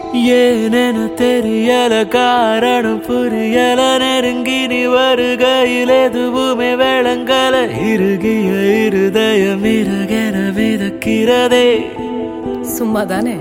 ஏனென தெரியல காரணம் புரியல நெருங்கி நீ வருகையில் எதுவுமே விளங்கல இறுகிய இருதயம் இறகென மிதக்கிறதே சும்மா தானே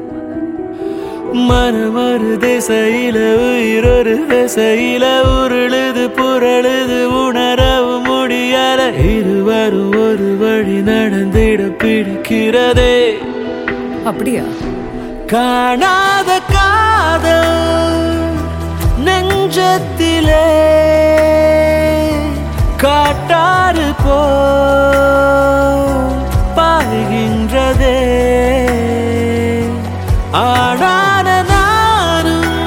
மனமறு திசையில உயிரொரு திசையில உருளுது புரளுது உணரவும் முடியல இருவரும் ஒரு வழி நடந்திட பிடிக்கிறதே அப்படியா காணாத காதல் நெஞ்சத்திலே காட்டாறு போ பாய்கின்றதே ஆனான நானும்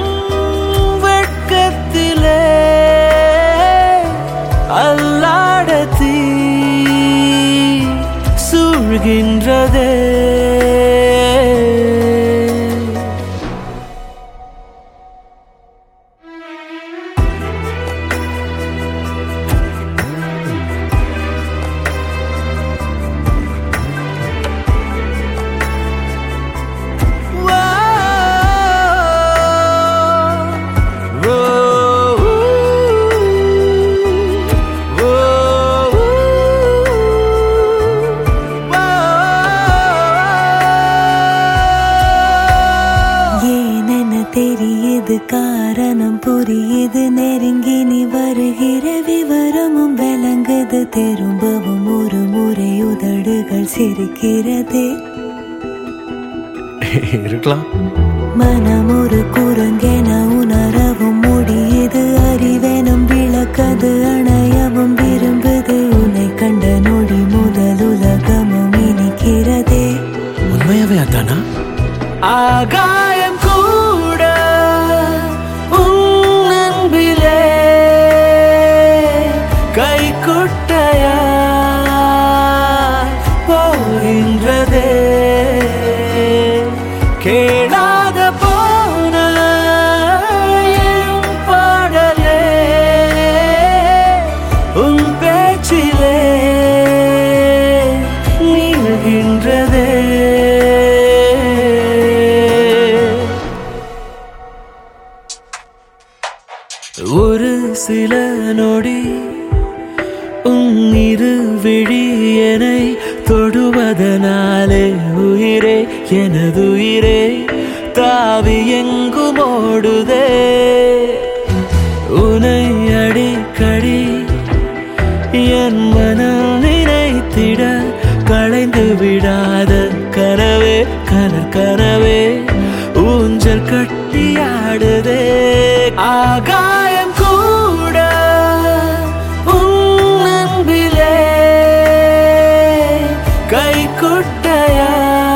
வெட்கத்திலே அல்லாட தீ சூழ்கின்றதே ஏனென தெரியுது காரணம் புரியுது நெருங்கி நீ வருகிற விவரமும் விளங்குது திரும்பவும் ஒரு முறை உதடுகள் சிரிக்கிறதே இருக்கலாம் மனம் ஒரு குரங்கென உணரவும் முடியுது அறிவெனும் விளக்கது அணையவும் விரும்புது உன்னை கண்ட நொடி முதல் உலகமும் இனிக்கிறதே உண்மையாவே அதானா ஆகாயம் கூட உன் அன்பிலே கைக்குட்டையா போகின்றதே கேளாத போன என் பாடலே உன் பேச்சிலே நீள்கின்றதே ஒரு சில நொடி உன் இரு விழியனை தொடுவதனாலே உயிரே எனதுயிரே தாவி எங்கும் ஓடுதே உனை அடிக்கடி என் மனம் நினைத்திட களைந்து விடாத கனவே கலர் கனவே ஊஞ்சல் கட்டியாடுதே ஆகாயம் கூட உன் அன்பிலே கைக்குட்டையா